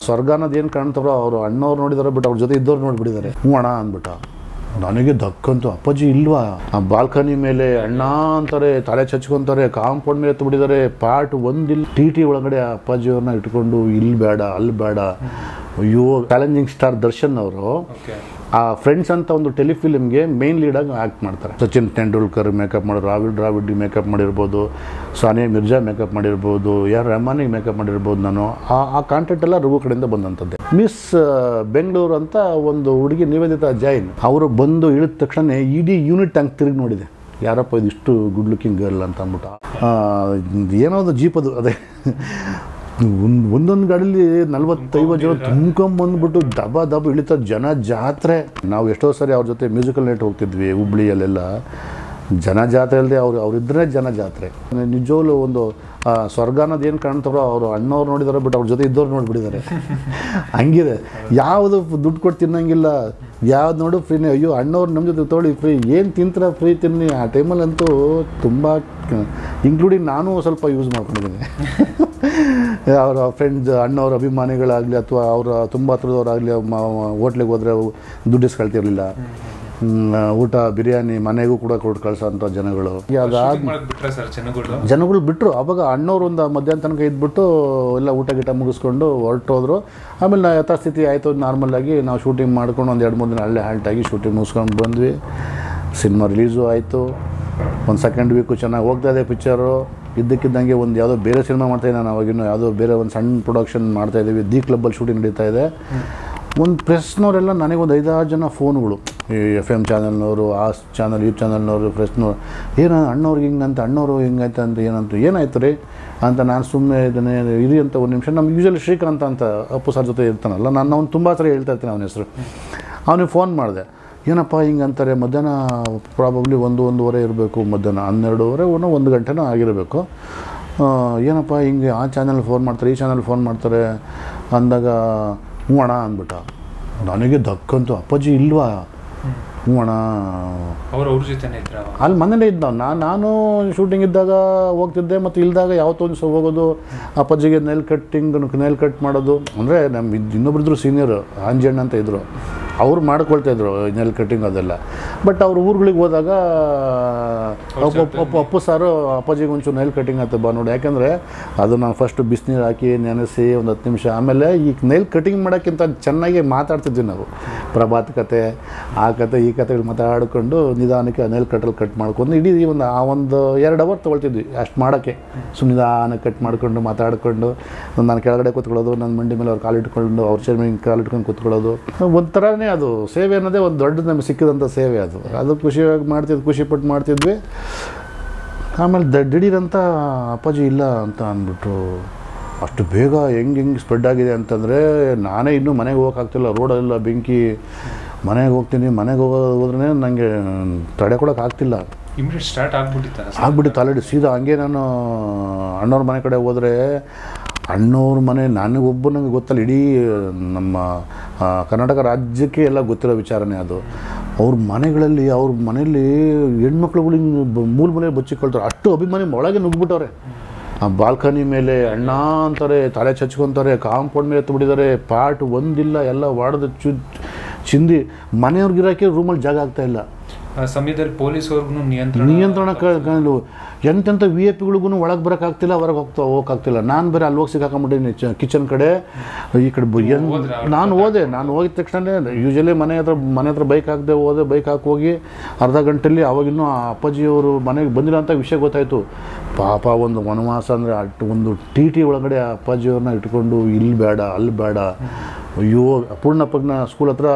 ಸ್ವರ್ಗ ಅನ್ನೋದು ಏನು ಕಾಣ್ತಾರೋ ಅವರು ಅಣ್ಣವ್ರು ನೋಡಿದಾರೆ ಬಿಟ್ಟು ಅವ್ರ ಜೊತೆ ಇದ್ದವ್ರು ನೋಡಿಬಿಟ್ಟಿದ್ದಾರೆ ಹ್ಞೂ ಅಣ್ಣ ಅಂದ್ಬಿಟ್ಟ ನನಗೆ ದಕ್ಕಂತು ಅಪ್ಪಾಜಿ ಇಲ್ವಾ ಆ ಬಾಲ್ಕನಿ ಮೇಲೆ ಅಣ್ಣ ಅಂತಾರೆ ತಲೆ ಚಚ್ಕೊಂತಾರೆ ಕಾಂಪೌಂಡ್ ಮೇಲೆ ಎತ್ತು ಪಾರ್ಟ್ ಒಂದಿಲ್ಲ ಟಿ ಟಿ ಒಳಗಡೆ ಆ ಅಪ್ಪಾಜಿಯವ್ರನ್ನ ಇಟ್ಕೊಂಡು ಇಲ್ಲಿ ಬೇಡ ಅಲ್ಲಿ ಬೇಡ ಅಯ್ಯೋ ಚಾಲೆಂಜಿಂಗ್ ಸ್ಟಾರ್ ದರ್ಶನ್ ಅವರು ಓಕೆ ಆ ಫ್ರೆಂಡ್ಸ್ ಅಂತ ಒಂದು ಟೆಲಿಫಿಲ್ಮ್ಗೆ ಮೇನ್ ಲೀಡಾಗಿ ಆ್ಯಕ್ಟ್ ಮಾಡ್ತಾರೆ ಸಚಿನ್ ತೆಂಡೂಲ್ಕರ್ ಮೇಕಪ್ ಮಾಡೋರು ರಾಹುಲ್ ದ್ರಾವಿಡ್ ಮೇಕಪ್ ಮಾಡಿರ್ಬೋದು ಸಾನಿಯಾ ಮಿರ್ಜಾ ಮೇಕಪ್ ಮಾಡಿರ್ಬೋದು ಯಾರು ರೆಹಮಾನಿಗೆ ಮೇಕಪ್ ಮಾಡಿರ್ಬೋದು ನಾನು ಆ ಆ ಕಾಂಟೆಂಟ್ ಎಲ್ಲ ರಘು ಕಡೆಯಿಂದ ಬಂದಂಥದ್ದೇ ಮಿಸ್ ಬೆಂಗಳೂರು ಅಂತ ಒಂದು ಹುಡುಗಿ ನಿವೇದಿತಾ ಜೈನ್ ಅವರು ಬಂದು ಇಳಿದ ತಕ್ಷಣ ಇಡೀ ಯೂನಿಟ್ ಹಂಗೆ ತಿರುಗಿ ನೋಡಿದೆ ಯಾರಪ್ಪ ಇದು ಇಷ್ಟು ಗುಡ್ ಲುಕಿಂಗ್ ಗರ್ಲ್ ಅಂತ ಅಂದ್ಬಿಟ್ಟು ಆ, ಏನೋ ಒಂದು ಜೀಪ್ ಅದು ಅದೇ ಒಂದು ಒಂದೊಂದು ಗಾಡೀಲಿ ನಲ್ವತ್ತೈವತ್ತು ಜನ ತುಂಬ್ಕೊಂಬಂದ್ಬಿಟ್ಟು ದಬ ದಬ ಇಳಿತ ಜನ ಜಾತ್ರೆ ನಾವು ಎಷ್ಟೋ ಸರಿ ಅವ್ರ ಜೊತೆ ಮ್ಯೂಸಿಕಲ್ ನೈಟ್ ಹೋಗ್ತಿದ್ವಿ ಹುಬ್ಳಿಯಲ್ಲೆಲ್ಲ ಜನ ಜಾತ್ರೆ ಅಲ್ಲದೆ ಅವ್ರು ಅವರಿದ್ರೆ ಜನ ಜಾತ್ರೆ ನಿಜವಾಗ್ಲೂ ಒಂದು ಆ, ಸ್ವರ್ಗ ಅನ್ನೋದು ಏನು ಕಾಣ್ತಾರೋ ಅವರು ಅಣ್ಣವ್ರು ನೋಡಿದಾರೆ ಬಿಟ್ಟು ಅವ್ರ ಜೊತೆ ಇದ್ದವ್ರು ನೋಡಿಬಿಟ್ಟಿದ್ದಾರೆ ಹಂಗಿದೆ ಯಾವುದು ದುಡ್ಡು ಕೊಟ್ಟು ತಿನ್ನಂಗಿಲ್ಲ ಯಾವ್ದು ನೋಡು ಫ್ರೀನೇ ಅಯ್ಯೋ ಅಣ್ಣವ್ರು ನಮ್ಮ ಜೊತೆ ತೊಗೊಳ್ಳಿ ಫ್ರೀ ಏನು ತಿಂತೀರ ಫ್ರೀ ತಿನ್ನಿ ಆ ಟೈಮಲ್ಲಂತೂ ತುಂಬ ಇನ್ಕ್ಲೂಡಿಂಗ್ ನಾನು ಸ್ವಲ್ಪ ಯೂಸ್ ಮಾಡ್ಕೊಂಡಿದ್ದೀನಿ ಅವರ ಫ್ರೆಂಡ್ಸ್ ಅಣ್ಣವ್ರ ಅಭಿಮಾನಿಗಳಾಗಲಿ ಅಥವಾ ಅವರ ತುಂಬ ಹತ್ರದವರಾಗಲಿ ಹೋಟ್ಲಿಗೆ ಹೋದರೆ ದುಡ್ಡು ಇಸ್ಕೊಳ್ತಿರ್ಲಿಲ್ಲ ಹ್ಮ್, ಊಟ ಬಿರಿಯಾನಿ ಮನೆಗೂ ಕೂಡ ಕೊಟ್ಟು ಕಳ್ಸೋಂಥ ಜನಗಳು ಅದಾದ ಮಾಡಕ್ ಬಿಟ್ರೆ ಸರ್ ಜನಗಳು ಜನಗಳು ಬಿಟ್ಟರು ಅವಾಗ ಅಣ್ಣವ್ರು ಒಂದು ಮಧ್ಯಾಹ್ನ ತನಕ ಇದ್ಬಿಟ್ಟು ಎಲ್ಲ ಊಟ ಗೀಟ ಮುಗಿಸ್ಕೊಂಡು ಹೊರಟೋದ್ರು ಆಮೇಲೆ ನಾವು ಯಥಾಸ್ಥಿತಿ ಆಯಿತು ನಾರ್ಮಲಾಗಿ ನಾವು ಶೂಟಿಂಗ್ ಮಾಡ್ಕೊಂಡು ಒಂದು ಎರಡು ಮೂರು ದಿನ ಅಲ್ಲೇ ಹಾಲ್ಟಾಗಿ ಶೂಟಿಂಗ್ ಮುಗಿಸ್ಕೊಂಡು ಬಂದ್ವಿ ಸಿನಿಮಾ ರಿಲೀಸು ಆಯಿತು ಒಂದು ಸೆಕೆಂಡ್ ವೀಕು ಚೆನ್ನಾಗಿ ಹೋಗ್ತಾ ಇದೆ ಪಿಕ್ಚರು ಇದ್ದಕ್ಕಿದ್ದಂಗೆ ಒಂದು ಯಾವುದೋ ಬೇರೆ ಸಿನಿಮಾ ಮಾಡ್ತಾಯಿದ್ದೆ ನಾನು ಅವಾಗಿನ್ನೂ ಯಾವುದೋ ಬೇರೆ ಒಂದು ಸಣ್ಣ ಪ್ರೊಡಕ್ಷನ್ ಮಾಡ್ತಾಯಿದ್ದೀವಿ ದಿ ಕ್ಲಬ್ಬಲ್ಲಿ ಶೂಟಿಂಗ್ ನಡೀತಾ ಇದೆ ಒಂದು ಪ್ರೆಸ್ನವರೆಲ್ಲ ನನಗೆ ಒಂದು ಐದಾರು ಜನ ಫೋನ್ಗಳು ಈ ಎಫ್ ಎಮ್ ಚಾನಲ್ನವರು ಆ ಚಾನಲ್ ಈ ಚಾನಲ್ನವರು ಪ್ರೆಸ್ನವ್ರು ಏನು ಅಣ್ಣವ್ರಿಗೆ ಹಿಂಗಂತ ಅಣ್ಣವರು ಹಿಂಗಾಯ್ತು ಅಂತ ಏನಂತ ಏನಾಯ್ತು ರೀ ಅಂತ ನಾನು ಸುಮ್ಮನೆ ಇದನ್ನೇ ಇರಿ ಅಂತ ಒಂದು ನಿಮಿಷ ನಮ್ಮ ಯೂಶಲಿ ಶ್ರೀಕಾಂತ್ ಅಂತ ಅಪ್ಪು ಸರ್ ಜೊತೆ ಇರ್ತಾನಲ್ಲ ನಾನು ಅವ್ನು ತುಂಬ ಸರಿ ಹೇಳ್ತಾ ಇರ್ತೀನಿ ಅವನ ಹೆಸರು ಅವನಿಗೆ ಫೋನ್ ಮಾಡಿದೆ ಏನಪ್ಪ ಹಿಂಗೆ ಅಂತಾರೆ ಮಧ್ಯಾಹ್ನ ಪ್ರಾಬಬ್ಲಿ ಒಂದು ಒಂದೂವರೆ ಇರಬೇಕು ಮಧ್ಯಾಹ್ನ ಹನ್ನೆರಡೂವರೆ ಏನೋ ಒಂದು ಗಂಟೆನೋ ಆಗಿರಬೇಕು ಆ, ಏನಪ್ಪ ಹಿಂಗೆ ಆ ಚಾನಲ್ ಫೋನ್ ಮಾಡ್ತಾರೆ ಈ ಚಾನಲ್ ಫೋನ್ ಮಾಡ್ತಾರೆ ಅಂದಾಗ ಹ್ಞೂ ಅಣ್ಣ ಅಂದ್ಬಿಟ್ಟ ನನಗೆ ದಕ್ಕಂತು ಅಪ್ಪಾಜಿ ಇಲ್ವಾ ಹ್ಞೂ ಅಣ್ಣ ಅವ್ರು ಅವ್ರ ಜೊತೆನೇ ಇದ್ರ ಅಲ್ಲಿ ಮನೇಲೇ ಇದ್ದ ನಾನು ನಾನು ಶೂಟಿಂಗ್ ಇದ್ದಾಗ ಹೋಗ್ತಿದ್ದೆ ಮತ್ತು ಇಲ್ದಾಗ ಯಾವತ್ತೋ ಒಂದು ಸಹ ಹೋಗೋದು ಅಪ್ಪಾಜಿಗೆ ನೆಲ್ ಕಟ್ಟಿಂಗ್ ನೆಲ್ ಕಟ್ ಮಾಡೋದು ಅಂದರೆ ನಮ್ಮ ಇದ್- ಇನ್ನೊಬ್ರಿದ್ರು ಸೀನಿಯರ್ ಆಂಜಣ್ಣ ಅಂತ ಇದ್ದರು ಅವ್ರು ಮಾಡ್ಕೊಳ್ತಾ ಇದ್ರು ನೆಲ್ ಕಟ್ಟಿಂಗ್ ಅದೆಲ್ಲ ಬಟ್ ಅವ್ರ ಊರುಗಳಿಗೆ ಹೋದಾಗ ಅಪ್ಪು ಅಪ್ಪು ಅಪ್ಪು ಸಾರು ಅಪ್ಪಾಜಿಗೆ ಒಂಚೂರು ನೆಲ್ ಕಟ್ಟಿಂಗ್ ಅಂತ ಬಾ ನೋಡಿ ಯಾಕಂದರೆ ಅದು ನಾನು ಫಸ್ಟ್ ಬಿಸಿನೀರು ಹಾಕಿ ನೆನೆಸಿ ಒಂದು ಹತ್ತು ನಿಮಿಷ ಆಮೇಲೆ ಈ ನೈಲ್ ಕಟಿಂಗ್ ಮಾಡೋಕ್ಕಿಂತ ಚೆನ್ನಾಗಿ ಮಾತಾಡ್ತಿದ್ವಿ ನಾವು ಪ್ರಭಾತ್ ಕತೆ ಆ ಕತೆ ಈ ಕತೆಗಳು ಮಾತಾಡ್ಕೊಂಡು ನಿಧಾನಕ್ಕೆ ನೈಲ್ ಕಟ್ಟಲ್ಲಿ ಕಟ್ ಮಾಡ್ಕೊಂಡು ಇಡೀ ಒಂದು ಆ ಒಂದು ಎರಡು ಅವರ್ ತೊಗೊಳ್ತಿದ್ವಿ ಅಷ್ಟು ಮಾಡೋಕ್ಕೆ ಸುಮ್ಮನೆ ನಿಧಾನ ಕಟ್ ಮಾಡ್ಕೊಂಡು ಮಾತಾಡ್ಕೊಂಡು ನಾನು ಕೆಳಗಡೆ ಕೂತ್ಕೊಳ್ಳೋದು ನನ್ನ ಮಂಡಿ ಮೇಲೆ ಅವ್ರು ಕಾಲಿಟ್ಕೊಂಡು ಅವ್ರ ಚೇರ್ ಮೇಲೆ ಕಾಲು ಇಟ್ಕೊಂಡು ಕೂತ್ಕೊಳ್ಳೋದು ಒಂಥರನೇ ಅದು ಸೇವೆ ಅನ್ನೋದೇ ಒಂದು ದೊಡ್ಡ ನಮಗೆ ಸಿಕ್ಕಿದಂಥ ಸೇವೆ ಅದು ಅದು ಖುಷಿಯಾಗಿ ಮಾಡ್ತಿದ್ವಿ ಖುಷಿಪಟ್ಟು ಮಾಡ್ತಿದ್ವಿ ಆಮೇಲೆ ದ ದಿಢೀರಂತ ಅಪ್ಪಾಜಿ ಇಲ್ಲ ಅಂತ ಅಂದ್ಬಿಟ್ಟು ಅಷ್ಟು ಬೇಗ ಹೆಂಗೆ ಹೆಂಗೆ ಸ್ಪ್ರೆಡ್ ಆಗಿದೆ ಅಂತಂದರೆ ನಾನೇ ಇನ್ನೂ ಮನೆಗೆ ಹೋಗೋಕ್ಕಾಗ್ತಿಲ್ಲ ರೋಡೆಲ್ಲ ಬೆಂಕಿ ಮನೆಗೆ ಹೋಗ್ತೀನಿ ಮನೆಗೆ ಹೋಗೋ ಹೋದ್ರೆ ನನಗೆ ತಡೆಕೊಳಕ್ಕೆ ಆಗ್ತಿಲ್ಲ ಇಮಿಡಿಯೇಟ್ ಸ್ಟಾರ್ಟ್ ಆಗ್ಬಿಟ್ಟಿತ್ತ ಆಗ್ಬಿಟ್ಟಿತ್ತು ಆಲ್ರೆಡಿ ಸೀದಾ ಹಂಗೆ ನಾನು ಅಣ್ಣವ್ರ ಮನೆ ಕಡೆ ಹೋದರೆ ಅಣ್ಣವ್ರ ಮನೆ ನನಗೊಬ್ಬ ನನಗೆ ಗೊತ್ತಲ್ಲ ಇಡೀ ನಮ್ಮ ಆ, ಕರ್ನಾಟಕ ರಾಜ್ಯಕ್ಕೆ ಎಲ್ಲ ಗೊತ್ತಿರೋ ವಿಚಾರನೇ ಅದು ಅವ್ರ ಮನೆಗಳಲ್ಲಿ ಅವ್ರ ಮನೆಯಲ್ಲಿ ಹೆಣ್ಮಕ್ಳುಗಳು ಹಿಂಗೆ ಬ- ಮೂಲ ಮನೆ ಬಚ್ಚಿಕೊಳ್ತಾರೆ ಅಷ್ಟು ಅಭಿಮಾನಿ ಒಳಗೆ ನುಗ್ಬಿಟ್ಟವ್ರೆ ಆ ಬಾಲ್ಕನಿ ಮೇಲೆ ಅಣ್ಣ ಅಂತಾರೆ ತಲೆ ಚಚ್ಕೊಂತಾರೆ ಕಾಂಪೌಂಡ್ ಮೇಲೆ ಎತ್ತು ಪಾರ್ಟ್ ಒಂದಿಲ್ಲ ಎಲ್ಲ ಒಡೆದು ಚು ಚಿಂದಿ ಮನೆಯವ್ರಿಗಿರೋಕ್ಕೆ ರೂಮಲ್ಲಿ ಜಾಗ ಆಗ್ತಾ ಇಲ್ಲ ಆ ಸಮಯದಲ್ಲಿ ಪೊಲೀಸ್ವರ್ಗು ನಿಯಂತ್ರಣ ನಿಯಂತ್ರಣ ಕಂಡು ಎಂತೆಂಥ ವಿ ಎ ಪಿಗಳಿಗೂ ಒಳಗೆ ಬರೋಕ್ಕಾಗ್ತಿಲ್ಲ ಹೊರಗೆ ಹೋಗ್ತಾ ಹೋಗೋಕ್ಕಾಗ್ತಿಲ್ಲ ನಾನು ಬೇರೆ ಅಲ್ಲಿ ಹೋಗಿ ಸಿಕ್ಕಾಕೊಂಬಿಟ್ಟಿನಿ ಕಿಚನ್ ಕಡೆ ಈ ಕಡೆ ಬ- ಏನ್ ಹೋದ್ರಾ? ನಾನು ಹೋದೆ ನಾನು ಹೋಗಿದ ತಕ್ಷಣ ಯೂಶಲಿ ಮನೆ ಹತ್ರ ಮನೆ ಹತ್ರ ಬೈಕ್ ಹಾಕದೆ ಹೋದೆ ಬೈಕ್ ಹಾಕಿ ಹೋಗಿ ಅರ್ಧ ಗಂಟೆಲಿ ಅವಾಗಿನ್ನೂ ಆ ಅಪ್ಪಾಜಿಯವರು ಮನೆಗೆ ಬಂದಿರೋ ಅಂತ ವಿಷಯ ಗೊತ್ತಾಯಿತು ಪಾಪ ಒಂದು ವನವಾಸ ಅಂದರೆ ಅಟ್ ಒಂದು ಟಿ ಟಿ ಒಳಗಡೆ ಆ ಅಪ್ಪಾಜಿಯವ್ರನ್ನ ಇಟ್ಕೊಂಡು ಇಲ್ಲಿ ಬೇಡ ಅಲ್ಲಿ ಬೇಡ ಅಯ್ಯೋ ಪೂರ್ಣಪ್ಪನ ಸ್ಕೂಲ್ ಹತ್ರ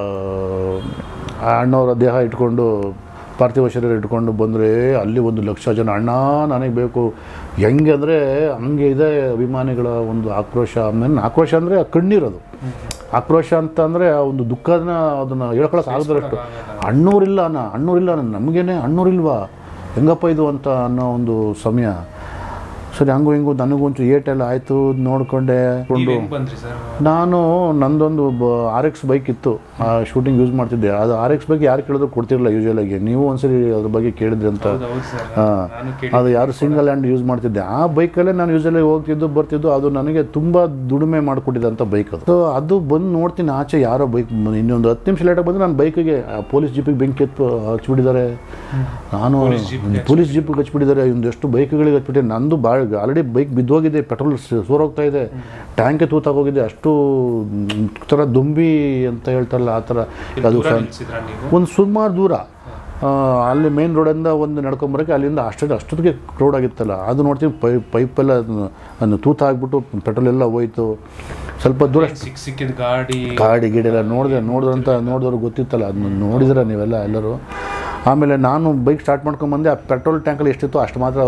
ಆ ಅಣ್ಣವರ ದೇಹ ಇಟ್ಕೊಂಡು ಪಾರ್ಥಿವ ಶರೀರ ಇಟ್ಕೊಂಡು ಬಂದರೆ ಅಲ್ಲಿ ಒಂದು ಲಕ್ಷ ಜನ ಅಣ್ಣ ನನಗೆ ಬೇಕು ಹೆಂಗೆ ಅಂದರೆ ಹಂಗೆ ಇದೆ ಅಭಿಮಾನಿಗಳ ಒಂದು ಆಕ್ರೋಶ ಆಮೇಲೆ ಆಕ್ರೋಶ ಅಂದರೆ ಕಣ್ಣೀರದು ಆಕ್ರೋಶ ಅಂತ ಅಂದರೆ ಆ ಒಂದು ದುಃಖನ ಅದನ್ನು ಹೇಳ್ಕೊಳಕ್ಕೆ ಆಗದಷ್ಟು ಅಣ್ಣೂರಿಲ್ಲ ಅಣ್ಣ ಅಣ್ಣೂರಿಲ್ಲ ನಮಗೇನೆ ಅಣ್ಣೂರಿಲ್ವಾ ಹೆಂಗಪ್ಪ ಇದು ಅಂತ ಅನ್ನೋ ಒಂದು ಸಮಯ ಸರಿ ಹಂಗೂ ಹಿಂಗೂ ನನಗೊಂಚು ಏಟೆಲ್ಲ ಆಯಿತು ನೋಡಿಕೊಂಡೆ ನೀವ್ ಹೆಂಗ್ ಬಂದ್ರಿ ಸರ್ ನಾನು ನಂದೊಂದು ಆರ್ ಎಕ್ಸ್ ಬೈಕ್ ಇತ್ತು ಶೂಟಿಂಗ್ ಯೂಸ್ ಮಾಡ್ತಿದ್ದೆ ಅದು ಆರ್ ಎಕ್ಸ್ ಬಗ್ಗೆ ಯಾರು ಕೇಳಿದ್ರು ಕೊಡ್ತಿರಲಿಲ್ಲ ಯೂಶಲಾಗಿ ನೀವು ಒಂದ್ಸರಿ ಅದ್ರ ಬಗ್ಗೆ ಕೇಳಿದ್ರಿ ಅಂತ ಹೌದು ಹೌದು ಸರ್ ಹಾ. ನಾನು ಕೇಳಿ ಅದು ಯಾರು ಸಿಂಗಲ್ ಹ್ಯಾಂಡ್ ಯೂಸ್ ಮಾಡ್ತಿದ್ದೆ ಆ ಬೈಕಲ್ಲೇ ನಾನು ಯೂಸಲಿ ಹೋಗ್ತಿದ್ದು ಬರ್ತಿದ್ದು ಅದು ನನಗೆ ತುಂಬ ದುಡಿಮೆ ಮಾಡಿಕೊಟ್ಟಿದ್ದಂಥ ಬೈಕ್ ಅದು ಸೊ ಅದು ಬಂದು ನೋಡ್ತೀನಿ ಆಚೆ ಯಾರೋ ಬೈಕ್ ಇನ್ನೊಂದು ಹತ್ತು ನಿಮಿಷ ಲೇಟಾಗಿ ಬಂದರೆ ನನ್ನ ಬೈಕಿಗೆ ಪೊಲೀಸ್ ಜೀಪಿಗೆ ಬೆಂಕಿ ಎತ್ತು ಹಚ್ಬಿಟ್ಟಿದ್ದಾರೆ ನಾನು ಪೊಲೀಸ್ ಜೀಪ್ಗೆ ಪೊಲೀಸ್ ಜೀಪಿಗೆ ಹಚ್ಬಿಟ್ಟಿದ್ದಾರೆ ಒಂದೆಷ್ಟು ಬೈಕ್ಗಳಿಗೆ ಹಚ್ಬಿಟ್ಟೆ ನಂದು ಭಾಳ ಆಲ್ರೆಡಿ ಬೈಕ್ ಬಿದ್ದೋಗಿದೆ ಪೆಟ್ರೋಲ್ ಸೋರೋಗ್ತಾ ಇದೆ ಟ್ಯಾಂಕೆ ತೂತಾಗೋಗಿದೆ ಅಷ್ಟು ಮ್, ಥರ ದುಂಬಿ ಅಂತ ಹೇಳ್ತಾರಲ್ಲ ಆ ಥರ ಅದು ದೂರ ಸ- ನಿಲ್ಸಿದ್ರಾ ನೀವು ಒಂದು ಸುಮಾರು ದೂರ ಆ, ಅಲ್ಲಿ ಮೇನ್ ರೋಡಿಂದ ಒಂದು ನಡ್ಕೊಂಬರೋಕ್ಕೆ ಅಲ್ಲಿಂದ ಅಷ್ಟೊತ್ತಿಗೆ ಅಷ್ಟೊತ್ತಿಗೆ ಕ್ರೌಡ್ ಆಗಿತ್ತಲ್ಲ ಅದು ನೋಡ್ತೀನಿ ಪೈ ಪೈಪೆಲ್ಲ ಅದನ್ನು ತೂತ ಆಗಿಬಿಟ್ಟು ಪೆಟ್ರೋಲ್ ಎಲ್ಲ ಹೋಯ್ತು ಸ್ವಲ್ಪ ದೂರ ಸಿಕ್ ಸಿಕ್ಕಿದ ಗಾಡಿ ಗಾಡಿ ಗಿಡಿ ಎಲ್ಲ ನೋಡಿದೆ ನೋಡಿದ್ರಂತ ನೋಡಿದವ್ರು ಗೊತ್ತಿತ್ತಲ್ಲ ಅದನ್ನ ನೋಡಿದ್ರೆ ನೀವೆಲ್ಲ ಎಲ್ಲರೂ ಆಮೇಲೆ ನಾನು ಬೈಕ್ ಸ್ಟಾರ್ಟ್ ಮಾಡ್ಕೊಂಬಂದೆ ಆ ಪೆಟ್ರೋಲ್ ಟ್ಯಾಂಕಲ್ಲಿ ಎಷ್ಟಿತ್ತು ಅಷ್ಟು ಮಾತ್ರ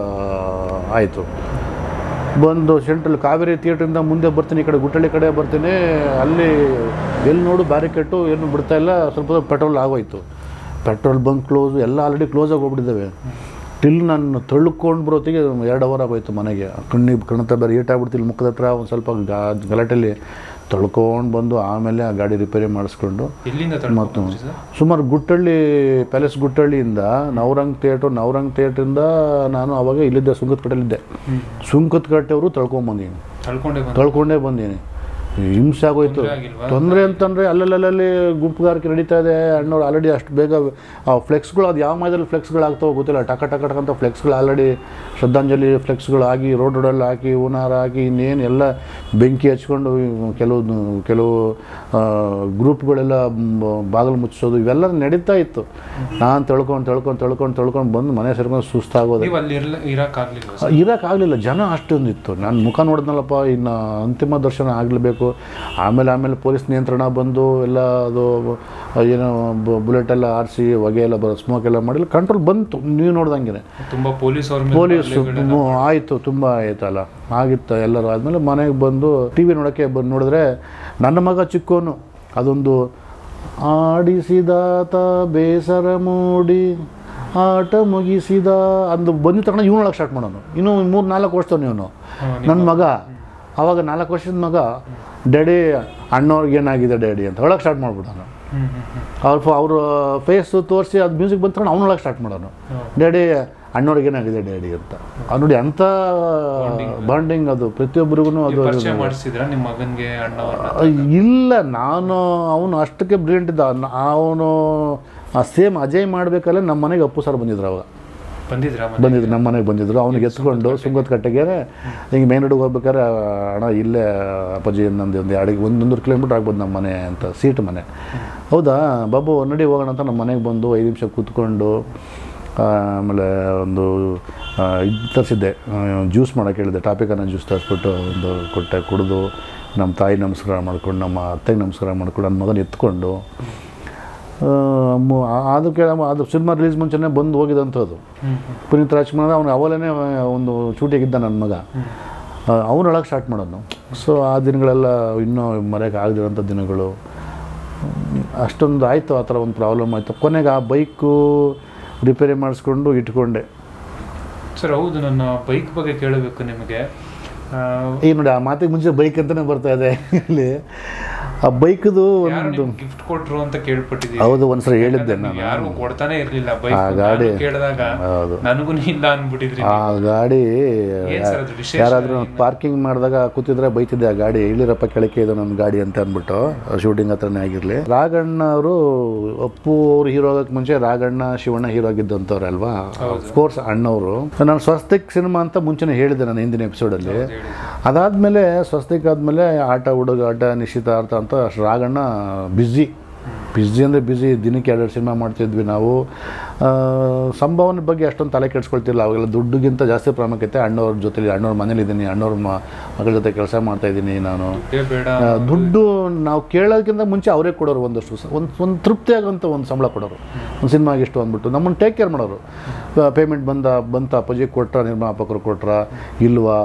ಆಯಿತು ಬಂದು ಸೆಂಟ್ರಲ್ ಕಾವೇರಿ ಥಿಯೇಟ್ರಿಂದ ಮುಂದೆ ಬರ್ತೀನಿ ಈ ಕಡೆ ಗುಟ್ಟಳ್ಳಿ ಕಡೆ ಬರ್ತೀನಿ ಅಲ್ಲಿ ಎಲ್ಲಿ ನೋಡು ಬ್ಯಾರಿಕೇಟು ಏನು ಬಿಡ್ತಾ ಇಲ್ಲ ಸ್ವಲ್ಪ ಪೆಟ್ರೋಲ್ ಆಗೋಯ್ತು ಪೆಟ್ರೋಲ್ ಬಂಕ್ ಕ್ಲೋಸ್ ಎಲ್ಲ ಆಲ್ರೆಡಿ ಕ್ಲೋಸ್ ಆಗಿ ಹೋಗ್ಬಿಟ್ಟಿದ್ದಾವೆ ಟಿಲ್ ನಾನು ತಳ್ಕೊಂಡು ಬರೋತ್ತಿಗೆ ಎರಡು ಅವರ್ ಆಗೋಯ್ತು ಮನೆಗೆ ಕಣ್ಣಿಗೆ ಕಣ್ಣತ್ತ ಬೇರೆ ಏಟಾಗ್ಬಿಡ್ತು ಇಲ್ಲಿ ಮುಖದ ಹತ್ರ ಒಂದು ಸ್ವಲ್ಪ ಗಾ ಗಲಾಟೆಯಲ್ಲಿ ತಳ್ಕೊಂಡು ಬಂದು ಆಮೇಲೆ ಆ ಗಾಡಿ ರಿಪೇರಿ ಮಾಡಿಸ್ಕೊಂಡು ಎಲ್ಲಿಂದ ತಳ್ಕೊಂಡ್ ಬಂದ್ರಿ ಸರ್ ಸುಮಾರು ಗುಟ್ಟಳ್ಳಿ ಪ್ಯಾಲೇಸ್ ಗುಟ್ಟಳ್ಳಿಯಿಂದ ನವರಂಗ್ ಥಿಯೇಟ್ರ್ ನವರಂಗ್ ಥಿಯೇಟ್ರಿಂದ ನಾನು ಅವಾಗ ಇಲ್ಲಿದ್ದೆ ಸುಂಕದಕಟ್ಟೆಲಿದ್ದೆ ಹ್ಮ್ ಸುಂಕದಕಟ್ಟೆಯವರು ತಳ್ಕೊಂಬಂದೀನಿ ತಳ್ಕೊಂಡೆ ಬಂದ ತಳ್ಕೊಂಡೇ ಬಂದೀನಿ ಹಿಂಸೆ ಆಗೋಯ್ತು ತೊಂದ್ರೆ ಆಗಿಲ್ವಾ? ತೊಂದರೆ ಅಂತಂದರೆ ಅಲ್ಲಲ್ಲಲ್ಲಿ ಗುಂಪುಗಾರಿಕೆ ನಡೀತಾ ಇದೆ ಅಣ್ಣವ್ರು ಆಲ್ರೆಡಿ ಅಷ್ಟು ಬೇಗ ಆ ಫ್ಲೆಕ್ಸ್ಗಳು ಅದು ಯಾವ ಮೈದಲ್ಲಿ ಫ್ಲೆಕ್ಸ್ಗಳು ಆಗ್ತಾವೋ ಗೊತ್ತಿಲ್ಲ ಟಕ ಟಕ ಟಕ ಅಂತ ಫ್ಲೆಕ್ಸ್ಗಳು ಆಲ್ರೆಡಿ ಶ್ರದ್ಧಾಂಜಲಿ ಫ್ಲೆಕ್ಸ್ಗಳು ಆಗಿ ರೋಡ್ ರೋಡಲ್ಲಿ ಹಾಕಿ ಹೂನಾರ ಹಾಕಿ ಇನ್ನೇನು ಎಲ್ಲ ಬೆಂಕಿ ಹಚ್ಕೊಂಡು ಕೆಲವು ಕೆಲವು ಆ, ಗ್ರೂಪ್ಗಳೆಲ್ಲ ಮ್, ಬಾಗಿಲು ಮುಚ್ಚಿಸೋದು ಇವೆಲ್ಲ ನಡೀತಾ ಇತ್ತು ನಾನು ತಳ್ಕೊಂಡು ತಳ್ಕೊಂಡು ತಳ್ಕೊಂಡು ತಳ್ಕೊಂಡು ಬಂದು ಮನೆ ಸೇರ್ಕೊಂಡು ಸುಸ್ತಾಗೋದು ನೀವು ಅಲ್ಲಿ ಇರ್ಲ ಇರಕ್ ಆಗ್ಲಿಲ್ವಾ ಸರ್ ಇರೋಕ್ಕಾಗಲಿಲ್ಲ ಜನ ಅಷ್ಟೊಂದಿತ್ತು ನಾನು ಮುಖ ನೋಡಿದ್ನಲ್ಲಪ್ಪ ಇನ್ನು ಅಂತಿಮ ದರ್ಶನ ಆಗಲೇಬೇಕು ಆಮೇಲೆ ಆಮೇಲೆ ಪೊಲೀಸ್ ನಿಯಂತ್ರಣ ಬಂದು ಎಲ್ಲ ಅದು ಏನೋ ಬುಲೆಟ್ ಎಲ್ಲ ಆರಿಸಿ ಹೊಗೆ ಎಲ್ಲ ಬರೋ ಸ್ಮೋಕ್ ಎಲ್ಲ ಮಾಡಿಲ್ಲ ಕಂಟ್ರೋಲ್ ಬಂತು ನೀವು ನೋಡ್ದಂಗೆ ತುಂಬಾ ಪೊಲೀಸ್ ಅವ್ರ ಮೇಲೆ ಪೊಲೀಸ್ ಹಲ್ಲೆಗಳೆಲ್ಲ- ಆಯಿತು ತುಂಬ ಆಯ್ತಲ್ಲ ಆಗಿತ್ತು ಎಲ್ಲರೂ ಆದಮೇಲೆ ಮನೆಗೆ ಬಂದು ಟಿ ವಿ ನೋಡೋಕ್ಕೆ ಬಂದು ನೋಡಿದ್ರೆ ನನ್ನ ಮಗ ಚಿಕ್ಕೋನು ಅದೊಂದು ಆಡಿಸಿದಾತ ಬೇಸರ ಮೂಡಿ ಆಟ ಮುಗಿಸಿದ ಅಂದು ಬಂದಿದ ತಕ್ಷಣ ಇವನೊಳಗೆ ಸ್ಟಾರ್ಟ್ ಮಾಡೋನು ಇನ್ನೂ ಮೂರು ನಾಲ್ಕು ವರ್ಷದವನು ಇವನು ಹಾ, ನಿಮ್ಮ- ನನ್ನ ಮಗ ಆವಾಗ ನಾಲ್ಕು ವರ್ಷದ ಮಗ ಡ್ಯಾಡಿ ಅಣ್ಣವ್ರಿಗೆ ಏನಾಗಿದೆ ಡ್ಯಾಡಿ ಅಂತ ಒಳಗೆ ಸ್ಟಾರ್ಟ್ ಮಾಡ್ಬಿಡೋನು ಹ್ಮ್ ಹ್ಮ್ ಹ್ಮ್ ಅವ್ರ ಅವ್ರ ಫೇಸು ತೋರಿಸಿ ಅದು ಮ್ಯೂಸಿಕ್ ಬಂದ ತಕ್ಷಣ ಅವನೊಳಗೆ ಸ್ಟಾರ್ಟ್ ಮಾಡೋನು ಹೌದು. ಡ್ಯಾಡಿ ಅಣ್ಣವ್ರಿಗೆ ಏನಾಗಿದೆ ಡ್ಯಾಡಿ ಅಂತ ಅವ್ರು ನೋಡಿ ಅಂಥ ಬಾಂಡಿಂಗ್ ಅದು ಪ್ರತಿಯೊಬ್ಬರಿಗೂ ನೀವು ಅದು ಪರಿಚಯ ಮಾಡಿಸಿದ್ರ ನಿಮ್ಮ ಮಗನ್ಗೆ ಅಣ್ಣವ್ರನ್ನ ಇಲ್ಲ ನಾನು ಅವನು ಅಷ್ಟಕ್ಕೆ ಬ್ರಿಲಿಯಂಟ್ ಇದ್ದ ಅವನು ಸೇಮ್ ಅಜಯ್ ಮಾಡಬೇಕಲ್ಲ ನಮ್ಮ ಮನೆಗೆ ಅಪ್ಪು ಸರ್ ಬಂದಿದ್ರು ಅವಾಗ ಬಂದಿದ್ರ ಮನೆ ಬಂದಿದ್ರು ನಮ್ಮ ಮನೆಗೆ ಬಂದಿದ್ರು ಅವನಿಗೆ ಎತ್ಕೊಂಡು ಸುಂಗದ ಕಟ್ಟೆಗೆ ಹಿಂಗೆ ಮೇನ್ ರೋಡಿಗೆ ಹೋಗ್ಬೇಕಾದ್ರೆ ಅಣ್ಣ ಇಲ್ಲೇ ಅಪ್ಪಾಜಿ ನಂದು ಒಂದು ಎರಡು ಒಂದೊಂದು ಕಿಲೋಮೀಟ್ರ್ ಆಗ್ಬೋದು ನಮ್ಮ ಮನೆ ಅಂತ ಸೀಟ್ ಮನೆ ಹೌದಾ ಬಾಬು ನಡಿ ಹೋಗೋಣ ಅಂತ ನಮ್ಮ ಮನೆಗೆ ಬಂದು ಐದು ನಿಮಿಷ ಕೂತ್ಕೊಂಡು ಆಮೇಲೆ ಒಂದು ಆ, ಇದು ತರಿಸಿದ್ದೆ ಜ್ಯೂಸ್ ಮಾಡೋಕೆ ಹೇಳಿದೆ ಟಾಪಿಕನ್ನ ಜ್ಯೂಸ್ ತರಿಸ್ಬಿಟ್ಟು ಒಂದು ಕೊಟ್ಟೆ ಕುಡಿದು ನಮ್ಮ ತಾಯಿ ನಮಸ್ಕಾರ ಮಾಡ್ಕೊಂಡು ನಮ್ಮ ಅತ್ತೆಗೆ ನಮಸ್ಕಾರ ಮಾಡ್ಕೊಂಡು ನನ್ನ ಮಗನ ಎತ್ಕೊಂಡು ಆ, ಮು- ಆ- ಅದಕ್ಕೆ ನಮ್ಮ- ಅದು ಸಿನಿಮಾ ರಿಲೀಸ್ ಮುಂಚೆನೇ ಬಂದು ಹೋಗಿದಂಥದ್ದು ಹ್ಮ್ ಹ್ಮ್ ಪುನೀತ್ ರಾಜ್ಕುಮಾರ್ ಅವನು ಅವಲೇ ಒಂದು ಶೂಟಿಗಿದ್ದ ನನ್ನ ಮಗ ಹ್ಮ್ ಅವನೊಳಗೆ ಸ್ಟಾರ್ಟ್ ಮಾಡೋನು ಸೊ ಆ ದಿನಗಳೆಲ್ಲ ಇನ್ನೂ ಮರೆಯೋಕೆ ಆಗದಿರೋಂಥ ದಿನಗಳು ಹ್ಮ್, ಅಷ್ಟೊಂದು ಆಯಿತು ಆ ಥರ ಒಂದು ಪ್ರಾಬ್ಲಮ್ ಆಯಿತು ಕೊನೆಗೆ ಆ ಬೈಕು ರಿಪೇರಿ ಮಾಡಿಸ್ಕೊಂಡು ಇಟ್ಕೊಂಡೆ ಸರ್ ಹೌದು ನನ್ನ ಬೈಕ್ ಬಗ್ಗೆ ಕೇಳಬೇಕು ನಿಮಗೆ ಆ, ಈಗ ನೋಡಿ ಆ ಮಾತಿಗೆ ಮುಂಚೆ ಬೈಕ್ ಅಂತಲೇ ಬರ್ತಾ ಇದೆ ಇಲ್ಲಿ ಆ ಬೈಕ್ದು ಯಾರು ಒಂದು ಗಿಫ್ಟ್ ಕೊಟ್ರು ಅಂತ ಕೇಳ್ಪಟ್ಟಿದ್ದೀವಿ ಹೌದು ಒಂದ್ಸರಿ ಹೇಳಿದ್ದೆ ನೀವು ನಾನು ಯಾರು ಕೊಡ್ತಾನೆ ಇರ್ಲಿಲ್ಲ ಆ ಬೈಕ್ ಗಾಡಿ. ಕೇಳಿದಾಗ ಹೌದು ನನಗೂ ಇಲ್ಲ ಅನ್ಬಿಟ್ಟಿದ್ರಿ ಆ ಗಾಡಿ ಏನ್ ಸರ್ ಅದು ವಿಶೇಷ ಯಾರಾದರೂ ಪಾರ್ಕಿಂಗ್ ಮಾಡಿದಾಗ ಕೂತಿದ್ರೆ ಬೈತಿದ್ದೆ ಆ ಗಾಡಿ ಇಳಿರಪ್ಪ ಕೆಳಕ್ಕೆ ಇದು ನನ್ನ ಗಾಡಿ ಅಂತ ಅಂದ್ಬಿಟ್ಟು ಶೂಟಿಂಗ್ ಹತ್ರನೇ ಆಗಿರಲಿ ರಾಘಣ್ಣ ಅವರು ಅಪ್ಪು ಅವ್ರು ಹೀರೋ ಆಗೋಕ್ಕೆ ಮುಂಚೆ ರಾಘಣ್ಣ ಶಿವಣ್ಣ ಹೀರೋ ಆಗಿದ್ದಂಥವ್ರು ಅಲ್ವಾ ಕೋರ್ಸ್ ಅಣ್ಣವರು ನಾನು ಸ್ವಸ್ತಿಕ್ ಸಿನಿಮಾ ಅಂತ ಮುಂಚೆನೇ ಹೇಳಿದ್ದೆ ನಾನು ಹಿಂದಿನ ಎಪಿಸೋಡಲ್ಲಿ ಹೇಳಿ ಅದಾದಮೇಲೆ ಸ್ವಸ್ತಿಕ್ ಆದಮೇಲೆ ಆಟ ಹುಡುಗಾಟ ನಿಶ್ಚಿತಾರ್ಥ ಅಂತ ರಾಘಣ್ಣ ಬ್ಯುಸಿ ಬ್ಯುಸಿ ಅಂದರೆ ಬ್ಯುಸಿ ದಿನಕ್ಕೆ ಎರಡೆರಡು ಸಿನಿಮಾ ಮಾಡ್ತಿದ್ವಿ ನಾವು ಆ, ಸಂಭಾವನೆ ಬಗ್ಗೆ ಅಷ್ಟೊಂದು ತಲೆ ಕೆಡ್ಸ್ಕೊಳ್ತಿಲ್ಲ ಅವಾಗೆಲ್ಲ ದುಡ್ಡುಗಿಂತ ಜಾಸ್ತಿ ಪ್ರಾಮುಖ್ಯತೆ ಅಣ್ಣವ್ರ ಜೊತೆಲಿ ಅಣ್ಣವ್ರ ಮನೇಲಿದ್ದೀನಿ ಅಣ್ಣವ್ರ ಮ ಮಗಳ ಜೊತೆ ಕೆಲಸ ಮಾಡ್ತಾಯಿದ್ದೀನಿ ನಾನು ದುಡ್ಡೇ ಬೇಡ ಆ, ದುಡ್ಡು ನಾವು ಕೇಳೋದಕ್ಕಿಂತ ಮುಂಚೆ ಅವರೇ ಕೊಡೋರು ಒಂದಷ್ಟು ಸ- ಒಂದು ಒಂದು ತೃಪ್ತಿ ಆಗೋಂಥ ಒಂದು ಸಂಬಳ ಕೊಡೋರು ಒಂದು ಸಿನಿಮಾಗೆ ಇಷ್ಟು ಅಂದ್ಬಿಟ್ಟು ನಮ್ಮನ್ನು ಟೇಕ್ ಕೇರ್ ಮಾಡೋರು ಪೇಮೆಂಟ್ ಬಂದ ಬಂತ ಅಪ್ಪಾಜಿ ಕೊಟ್ರ ನಿರ್ಮಾಪಕರು ಕೊಟ್ರ ಇಲ್ವಾ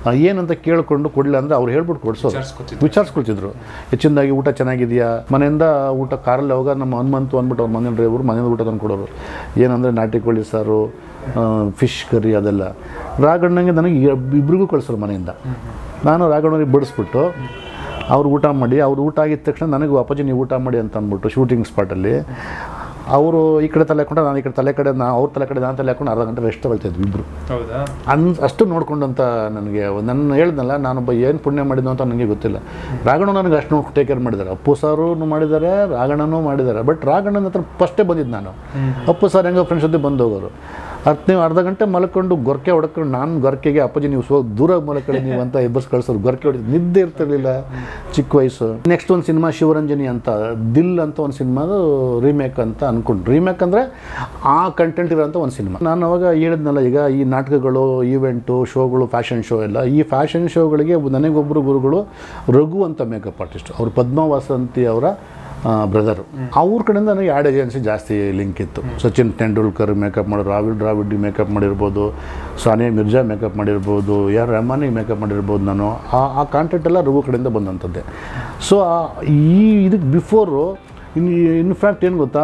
ಆ, ಏನಂತ ಕೇಳಿಕೊಂಡು ಕೊಡಲಿಲ್ಲ ಅಂದರೆ ಅವ್ರು ಹೇಳ್ಬಿಟ್ಟು ಕೊಡಿಸೋರು ವಿಚಾರಿಸ್ಕೊತಿದ್ರು ವಿಚಾರಿಸ್ಕೊಳ್ತಿದ್ರು ಹೆಚ್ಚಿನದಾಗಿ ಊಟ ಚೆನ್ನಾಗಿದೆಯಾ ಮನೆಯಿಂದ ಊಟ ಕಾರಲ್ಲಿ ಹೋಗ ನಮ್ಮ ಹನುಮಂತು ಅಂದ್ಬಿಟ್ಟು ಅವ್ರ ಮನೆ ಡ್ರೈವರು ಮನೆಯಿಂದ ಊಟ ತಂದು ಕೊಡೋರು ಏನಂದರೆ ನಾಟಿ ಕೋಳಿ ಸಾರು ಫಿಶ್ ಕರಿ ಅದೆಲ್ಲ ರಾಘಣ್ಣಂಗೆ ನನಗೆ ಇಬ್- ಇಬ್ರಿಗೂ ಕಳಿಸೋರು ಮನೆಯಿಂದ ನಾನು ರಾಘಣ್ಣವ್ರಿಗೆ ಬಡಿಸ್ಬಿಟ್ಟು ಅವ್ರು ಊಟ ಮಾಡಿ ಅವ್ರು ಊಟ ಆಗಿದ ತಕ್ಷಣ ನನಗೆ ಅಪ್ಪಾಜಿ ನೀವು ಊಟ ಮಾಡಿ ಅಂತ ಅಂದ್ಬಿಟ್ಟು ಶೂಟಿಂಗ್ ಸ್ಪಾಟಲ್ಲಿ ಅವರು ಈ ಕಡೆ ತಲೆ ಹಾಕೊಂಡು ನಾನು ಈ ಕಡೆ ತಲೆ ಕಡೆ ನಾ ಅವ್ರ ತಲೆ ಕಡೆ ನಾನು ತಲೆ ಹಾಕೊಂಡು ಅರ್ಧ ಗಂಟೆ ರೆಸ್ಟ್ ತಗೊಳ್ತಿದ್ವಿ ಇಬ್ಬರು ಹೌದಾ ಅನ್ ಅಷ್ಟು ನೋಡ್ಕೊಂಡಂತ ನನಗೆ ನನ್ನ ಹೇಳ್ದಲ್ಲ ನಾನೊಬ್ಬ ಏನು ಪುಣ್ಯ ಮಾಡಿದ್ನೋ ಅಂತ ನನಗೆ ಗೊತ್ತಿಲ್ಲ ರಾಘಣ್ಣ ನನಗೆ ಅಷ್ಟು ನೋಡಿ ಟೇಕ್ ಕೇರ್ ಮಾಡಿದ್ದಾರೆ ಅಪ್ಪು ಸಾರು ಮಾಡಿದ್ದಾರೆ ರಾಘಣ್ಣನೂ ಮಾಡಿದ್ದಾರೆ ಬಟ್ ರಾಘಣ್ಣನ ಹತ್ರ ಫಸ್ಟೇ ಬಂದಿದ್ದು ನಾನು ಅಪ್ಪು ಸರ್ ಹೆಂಗೋ ಫ್ರೆಂಡ್ಸ್ ಜೊತೆ ಬಂದು ಹೋಗೋರು ಹತ್ತು ನೀವು ಅರ್ಧ ಗಂಟೆ ಮಲ್ಕೊಂಡು ಗೊರಕೆ ಹೊಡ್ಕೊಂಡು ನಾನು ಗೊರಕೆಗೆ ಅಪ್ಪಾಜಿ ನೀವು ಸೋ ದೂರ ಮಲ್ಕೊಳ್ಳಿ ನೀವು ಅಂತ ಎಬ್ಬಸ್ ಕಳ್ಸೋರು ಗೊರಕೆ ಹೊಡಿದ್ ನಿದ್ದೆ ಇರ್ತಿರ್ಲಿಲ್ಲ ಚಿಕ್ಕ ವಯಸ್ಸು ನೆಕ್ಸ್ಟ್ ಒಂದು ಸಿನಿಮಾ ಶಿವರಂಜನಿ ಅಂತ ದಿಲ್ ಅಂತ ಒಂದು ಸಿನಿಮಾದು ರೀಮೇಕ್ ಅಂತ ಅನ್ಕೊಂಡು ರೀಮೇಕ್ ಅಂದರೆ ಆ ಕಂಟೆಂಟ್ ಇರೋಂಥ ಒಂದು ಸಿನಿಮಾ ನಾನು ಅವಾಗ ಹೇಳಿದ್ನಲ್ಲ ಈಗ ಈ ನಾಟಕಗಳು ಈವೆಂಟು ಶೋಗಳು ಫ್ಯಾಷನ್ ಶೋ ಎಲ್ಲ ಈ ಫ್ಯಾಷನ್ ಶೋಗಳಿಗೆ ನನಗೊಬ್ಬರು ಗುರುಗಳು ರಘು ಅಂತ ಮೇಕಪ್ ಆರ್ಟಿಸ್ಟ್ ಅವರು ಪದ್ಮ ವಾಸಂತಿ ಅವರ ಬ್ರದರು ಅವ್ರ ಕಡೆಯಿಂದ ನನಗೆ ಆ್ಯಡ್ ಏಜೆನ್ಸಿ ಜಾಸ್ತಿ ಲಿಂಕ್ ಇತ್ತು ಸಚಿನ್ ತೆಂಡೂಲ್ಕರ್ ಮೇಕಪ್ ಮಾಡೋರು ರಾವಿಡ್ ದ್ರಾವಿಡ್ ಮೇಕಪ್ ಮಾಡಿರ್ಬೋದು ಸಾನಿಯಾ ಮಿರ್ಜಾ ಮೇಕಪ್ ಮಾಡಿರ್ಬೋದು ಯಾರು ರೆಹಮಾನಿಗೆ ಮೇಕಪ್ ಮಾಡಿರ್ಬೋದು ನಾನು ಆ ಆ ಕಾಂಟ್ಯಾಕ್ಟ್ ಎಲ್ಲ ರಘು ಕಡೆಯಿಂದ ಬಂದಂಥದ್ದೇ ಸೊ ಈ ಇದಕ್ಕೆ ಬಿಫೋರು ಇನ್ ಇನ್ಫ್ಯಾಕ್ಟ್ ಏನು ಗೊತ್ತಾ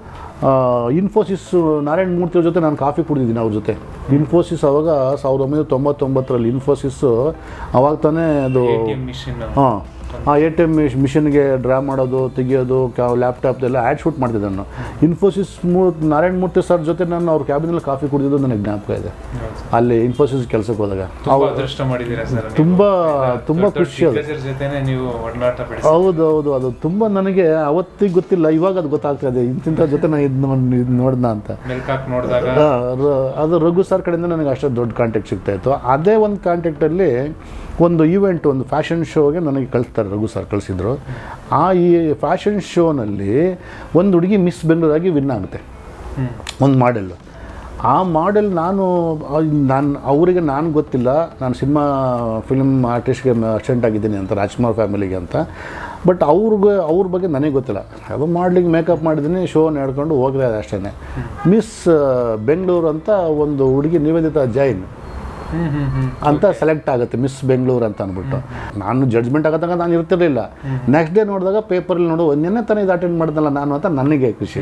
ಇನ್ಫೋಸಿಸ್ ನಾರಾಯಣ್ ಮೂರ್ತಿ ಅವ್ರ ಜೊತೆ ನಾನು ಕಾಫಿ ಕುಡಿದಿದ್ದೀನಿ ಅವ್ರ ಜೊತೆ ಇನ್ಫೋಸಿಸ್ ಅವಾಗ ಸಾವಿರದ ಒಂಬೈನೂರ ತೊಂಬತ್ತೊಂಬತ್ತರಲ್ಲಿ ಇನ್ಫೋಸಿಸ್ಸು ಅವಾಗ ತಾನೇ ಅದು ಎ ಟಿ ಎಂ ಮಿಷಿನ್ ಹಾಂ ಆ ಎ ಟಿ ಎಮ್ ಮಿಷನ್ಗೆ ಡ್ರಾ ಮಾಡೋದು ತೆಗಿಯೋದು ಲ್ಯಾಪ್ಟಾಪ್ದೆಲ್ಲ ಆ್ಯಡ್ ಶೂಟ್ ಮಾಡ್ತಿದ್ದೆ ನಾನು ಇನ್ಫೋಸಿಸ್ ಮೂ ನಾರಾಯಣ್ ಮೂರ್ತಿ ಸರ್ ಜೊತೆ ನಾನು ಅವ್ರ ಕ್ಯಾಬಿನಲ್ಲಿ ಕಾಫಿ ಕುಡಿದಿದ್ದು ನನಗೆ ಜ್ಞಾಪಕ ಇದೆ ಅಲ್ಲಿ ಇನ್ಫೋಸಿಸ್ ಕೆಲಸಕ್ಕೆ ಹೋದಾಗ ತುಂಬಾ ಅದೃಷ್ಟ ಮಾಡಿದ್ದೀರಾ ಸರ್ ನೀವು. ತುಂಬ ತುಂಬ ದೊಡ್ಡ ದೊಡ್ಡ ಖುಷಿ ಅದು ದಿಗ್ಗಜರ ಜೊತೆನೆ ನೀವು ಒಡನಾಟ ಬೆಳೆಸಿ ಹೌದು ಹೌದು ಅದು ತುಂಬ ನನಗೆ ಅವತ್ತಿಗೆ ಗೊತ್ತಿಲ್ಲ ಇವಾಗ ಅದು ಗೊತ್ತಾಗ್ತಾ ಇದೆ ಇಂತಿಂಥ ಜೊತೆ ನಾನು ಇದು ನೋಡಿ ಇದು ನೋಡ್ದ ಅಂತ ಮೆಲ್ಕಾಕ್ ನೋಡಿದಾಗ ಆ, ರ- ಅದು ರಘು ಸರ್ ಕಡೆಯಿಂದ ನನಗೆ ಅಷ್ಟು ದೊಡ್ಡ ಕಾಂಟ್ಯಾಕ್ಟ್ ಸಿಗ್ತಾ ಇತ್ತು ಅದೇ ಒಂದು ಕಾಂಟ್ಯಾಕ್ಟಲ್ಲಿ ಒಂದು ಈವೆಂಟ್ ಒಂದು ಫ್ಯಾಷನ್ ಶೋಗೆ ನನಗೆ ಕಳಿಸ್ತಾರೆ ರಘು ಸರ್ ಕಳಿಸಿದ್ರು ಆ ಈ ಫ್ಯಾಷನ್ ಶೋನಲ್ಲಿ ಒಂದು ಹುಡುಗಿ ಮಿಸ್ ಬೆಂಗಳೂರಾಗಿ ವಿನ್ ಆಗುತ್ತೆ ಹ್ಮ್ ಒಂದು ಮಾಡೆಲ್ಲು ಆ ಮಾಡೆಲ್ ನಾನು ನಾನು ಅವರಿಗೆ ನಾನು ಗೊತ್ತಿಲ್ಲ ನಾನು ಸಿನಿಮಾ ಫಿಲ್ಮ್ ಆರ್ಟಿಸ್ಟ್ಗೆ ಅಸಿಸ್ಟೆಂಟ್ ಆಗಿದ್ದೀನಿ ಅಂತ ರಾಜ್ಕುಮಾರ್ ಫ್ಯಾಮಿಲಿಗೆ ಅಂತ ಬಟ್ ಅವ್ರಿಗೆ ಅವ್ರ ಬಗ್ಗೆ ನನಗೆ ಗೊತ್ತಿಲ್ಲ ಅದು ಮಾಡ್ಲಿಕ್ಕೆ ಮೇಕಪ್ ಮಾಡಿದ್ದೀನಿ ಶೋ ನಡ್ಕೊಂಡು ಹೋಗಿದೆ ಅಷ್ಟೇ ಮಿಸ್ ಬೆಂಗಳೂರು ಅಂತ ಒಂದು ಹುಡುಗಿ ನಿವೇದಿತಾ ಜೈನ್ ಹ್ಮ್ ಹ್ಮ್ ಹ್ಮ್ ಅಂತ ಸೆಲೆಕ್ಟ್ ಆಗುತ್ತೆ ಮಿಸ್ ಬೆಂಗಳೂರು ಅಂತ ಅಂದ್ಬಿಟ್ಟು ನಾನು ಜಡ್ಜ್ಮೆಂಟ್ ಆಗತ್ತಂಗ ನಾನು ಇರ್ತಿರ್ಲಿಲ್ಲ ನೆಕ್ಸ್ಟ್ ಡೇ ನೋಡಿದಾಗ ಪೇಪರಲ್ಲಿ ನೋಡು ನಿನ್ನೆ ತಾನೇ ಇದು ಅಟೆಂಡ್ ಮಾಡಿದ್ನಲ್ಲ ನಾನು ಅಂತ ನನಗೆ ಖುಷಿ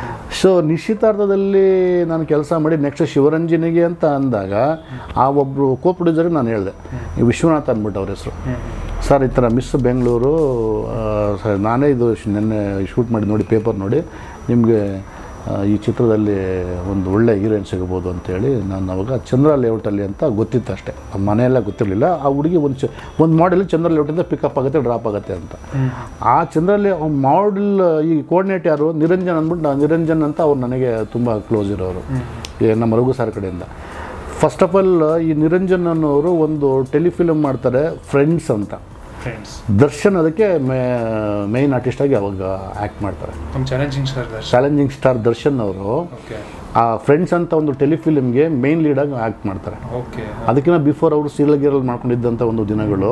ಸೊ ನಿಶ್ಚಿತಾರ್ಥದಲ್ಲಿ ನಾನು ಕೆಲಸ ಮಾಡಿ ನೆಕ್ಸ್ಟ್ ಶಿವರಂಜನಿಗೆ ಅಂತ ಅಂದಾಗ ಆ ಒಬ್ಬರು ಕೋ ಪ್ರೊಡ್ಯೂಸರ್ಗೆ ನಾನು ಹೇಳಿದೆ ವಿಶ್ವನಾಥ್ ಅಂದ್ಬಿಟ್ಟು ಅವ್ರ ಹೆಸರು ಸರ್ ಈ ಥರ ಮಿಸ್ ಬೆಂಗಳೂರು ಆ, ಸರ್ ನಾನೇ ಇದು ಶ್- ನೆನ್ನೆ ಶೂಟ್ ಮಾಡಿ ನೋಡಿ ಪೇಪರ್ ನೋಡಿ ನಿಮಗೆ ಈ ಚಿತ್ರದಲ್ಲಿ ಒಂದು ಒಳ್ಳೆ ಹೀರೋಯಿನ್ ಸಿಗ್ಬೋದು ಅಂತೇಳಿ ನಾನು ಅವಾಗ ಚಂದ್ರ ಲೇಔಟಲ್ಲಿ ಅಂತ ಗೊತ್ತಿತ್ತು ಅಷ್ಟೇ ನಮ್ಮ ಮನೆಯೆಲ್ಲ ಗೊತ್ತಿರಲಿಲ್ಲ ಆ ಹುಡುಗಿ ಒಂದು ಚ ಒಂದು ಮಾಡೆಲ್ ಚಂದ್ರ ಲೇಔಟಿಂದ ಪಿಕಪ್ ಆಗುತ್ತೆ ಡ್ರಾಪ್ ಆಗುತ್ತೆ ಅಂತ ಆ ಚಂದ್ರ ಲೇ ಮಾಡೆಲ್ ಈ ಕೋರ್ಡಿನೇಟ್ ಯಾರು ನಿರಂಜನ್ ಅಂದ್ಬಿಟ್ಟು ನಾ- ನಿರಂಜನ್ ಅಂತ ಅವ್ರು ನನಗೆ ತುಂಬ ಕ್ಲೋಸ್ ಇರೋರು ಈ ನಮ್ಮ ರಘು ಸರ್ ಕಡೆಯಿಂದ ಫಸ್ಟ್ ಆಫ್ ಆಲ್ ಈ ನಿರಂಜನ್ ಅನ್ನೋರು ಒಂದು ಟೆಲಿಫಿಲಮ್ ಮಾಡ್ತಾರೆ ಫ್ರೆಂಡ್ಸ್ ಅಂತ ಫ್ರೆಂಡ್ಸ್ ದರ್ಶನ್ ಅದಕ್ಕೆ ಮೇಯ್ನ್ ಆರ್ಟಿಸ್ಟಾಗಿ ಅವಾಗ ಆ್ಯಕ್ಟ್ ಮಾಡ್ತಾರೆ ನಮ್ಮ challenging sir Darshan challenging star Darshan ಅವರು ಓಕೆ ಆ ಫ್ರೆಂಡ್ಸ್ ಅಂತ ಒಂದು ಟೆಲಿಫಿಲ್ಮ್ಗೆ ಮೇನ್ ಲೀಡಾಗಿ ಆ್ಯಕ್ಟ್ ಮಾಡ್ತಾರೆ ಓಕೆ ಅದಕ್ಕಿಂತ ಬಿಫೋರ್ ಅವರು ಸೀರಿಯಲ್ ಗೀರಲ್ ಮಾಡ್ಕೊಂಡಿದ್ದಂಥ ಒಂದು ದಿನಗಳು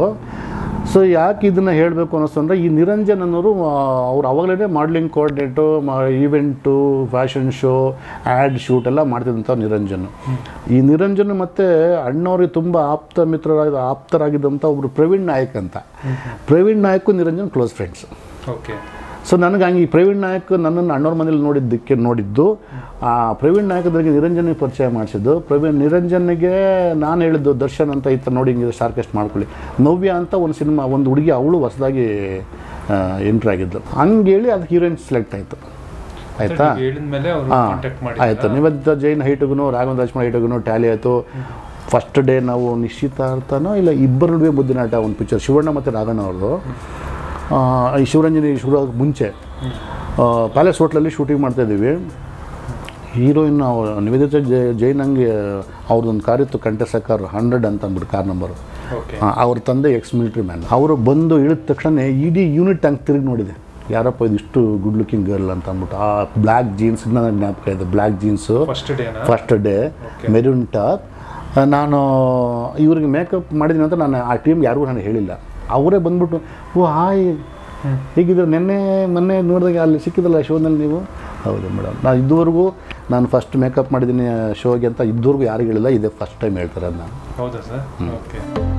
ಸೊ ಯಾಕೆ ಇದನ್ನು ಹೇಳಬೇಕು ಅನ್ನಿಸ್ತು ಅಂದರೆ ಈ ನಿರಂಜನ್ ಅನ್ನೋರು ಅವ್ರು ಅವಾಗಲೇ modelling coordinate event fashion show ad shoot ಎಲ್ಲ ಮಾಡ್ತಿದ್ದಂಥ ನಿರಂಜನ್ ಈ ನಿರಂಜನ್ ಮತ್ತು ಅಣ್ಣವ್ರಿಗೆ ತುಂಬ ಆಪ್ತ ಮಿತ್ರರಾದ ಆಪ್ತರಾಗಿದ್ದಂಥ ಒಬ್ಬರು ಪ್ರವೀಣ್ ನಾಯಕ್ ಅಂತ Praveen Nayak Niranjan close friends okay so ನನಗೆ ಹಂಗೆ ಈ ಪ್ರವೀಣ್ ನಾಯಕ್ ನನ್ನನ್ನು ಅಣ್ಣವ್ರ ಮನೇಲಿ ನೋಡಿದ್ದಕ್ಕೆ ನೋಡಿದ್ದು ಆ ಪ್ರವೀಣ್ ನಾಯಕ್ ನನಗೆ ನಿರಂಜನಿಗೆ ಪರಿಚಯ ಮಾಡಿಸಿದ್ದು ಪ್ರವೀಣ್ ನಿರಂಜನ್ಗೆ ನಾನು ಹೇಳಿದ್ದು ದರ್ಶನ್ ಅಂತ ಈ ಥರ ನೋಡಿ ಹಿಂಗೆ ಸ್ಟಾರ್ಕೆಸ್ಟ್ ಮಾಡ್ಕೊಳ್ಳಿ ನವ್ಯ ಅಂತ ಒಂದು ಸಿನಿಮಾ ಒಂದು ಹುಡುಗಿ ಅವಳು ಹೊಸದಾಗಿ ಎಂಟ್ರಿ ಆಗಿದ್ದು ಹಂಗೇಳಿ ಅದು ಹೀರೋಯಿನ್ ಸೆಲೆಕ್ಟ್ ಆಯಿತು ಆಯಿತಾ ಹೇಳಿದ್ಮೇಲೆ ಅವರು ಹಾಂ ಕಾಂಟ್ಯಾಕ್ಟ್ ಮಾಡಿ ಆಯಿತು ನಿವೇದಿತ ಜೈನ್ ಹೈಟ್ಗೂ ರಾಘವೇಂದ್ರ ರಾಜ್ಕುಮಾರ್ ಹೈಟ್ಗೂ ಟ್ಯಾಲಿ ಆಯಿತು ಫಸ್ಟ್ ಡೇ ನಾವು ನಿಶ್ಚಿತಾರ್ಥನೋ ಇಲ್ಲ ಇಬ್ಬರ ನಡುವೆ ಮುದ್ದಿನಾಟ ಒಂದು ಪಿಕ್ಚರ್ ಶಿವಣ್ಣ ಮತ್ತು ರಾಘಣ್ಣ ಅವ್ರದ್ದು ಆ, ಈ ಶಿವರಂಜನಿ ಶುರು ಆಗೋಕ್ಕೆ ಮುಂಚೆ ಪ್ಯಾಲೇಸ್ ಹೋಟ್ಲಲ್ಲಿ ಶೂಟಿಂಗ್ ಮಾಡ್ತಾಯಿದ್ದೀವಿ ಹೀರೋಯಿನ್ ನಿವೇದಿತ ಜೈ ಜೈನ್ ಹಂಗೆ ಅವ್ರದ್ದೊಂದು ಕಾರ್ ಇತ್ತು ಕಂಟೆಸ ಕಾರ್ ಹಂಡ್ರೆಡ್ ಅಂತ ಅಂದ್ಬಿಟ್ಟು ಕಾರ್ ನಂಬರು ಓಕೆ ಅವ್ರ ತಂದೆ ಎಕ್ಸ್ ಮಿಲಿಟ್ರಿ ಮ್ಯಾನ್ ಅವರು ಬಂದು ಇಳಿದ ತಕ್ಷಣ ಇಡೀ ಯೂನಿಟ್ ಹಂಗೆ ತಿರುಗಿ ನೋಡಿದೆ ಯಾರಪ್ಪ ಇದು ಇಷ್ಟು ಗುಡ್ ಲುಕಿಂಗ್ ಗರ್ಲ್ ಅಂತ ಅಂದ್ಬಿಟ್ಟು ಆ ಬ್ಲ್ಯಾಕ್ ಜೀನ್ಸ್ ನನಗೆ ಜ್ಞಾಪಕ ಇದೆ ಬ್ಲ್ಯಾಕ್ ಜೀನ್ಸು ಫಸ್ಟ್ ಡೇನಾ ಫಸ್ಟ್ ಡೇ ಮೆರೂನ್ ಟಾಪ್ ನಾನು ಇವ್ರಿಗೆ ಮೇಕಪ್ ಮಾಡಿದ್ದೀನಿ ಅಂತ ನಾನು ಆ ಟೀಮ್ಗೆ ಯಾರಿಗೂ ನಾನು ಹೇಳಿಲ್ಲ ಅವರೇ ಬಂದ್ಬಿಟ್ಟು ಓ ಹಾಯ್ ಹೀಗಿದ್ರೆ ನಿನ್ನೆ ಮೊನ್ನೆ ನೋಡಿದಾಗ ಅಲ್ಲಿ ಸಿಕ್ಕಿದಲ್ಲ ಶೋನಲ್ಲಿ ನೀವು ಹೌದು ಮೇಡಮ್ ನಾನು ಇದುವರೆಗೂ ನಾನು ಫಸ್ಟ್ ಮೇಕಪ್ ಮಾಡಿದ್ದೀನಿ ಶೋಗೆ ಅಂತ ಇದುವರೆಗೂ ಯಾರಿಗೂ ಹೇಳಿಲ್ಲ ಇದೇ ಫಸ್ಟ್ ಟೈಮ್ ಹೇಳ್ತಾರೆ ಅದನ್ನ ಹೌದಾ ಸರ್ ಓಕೆ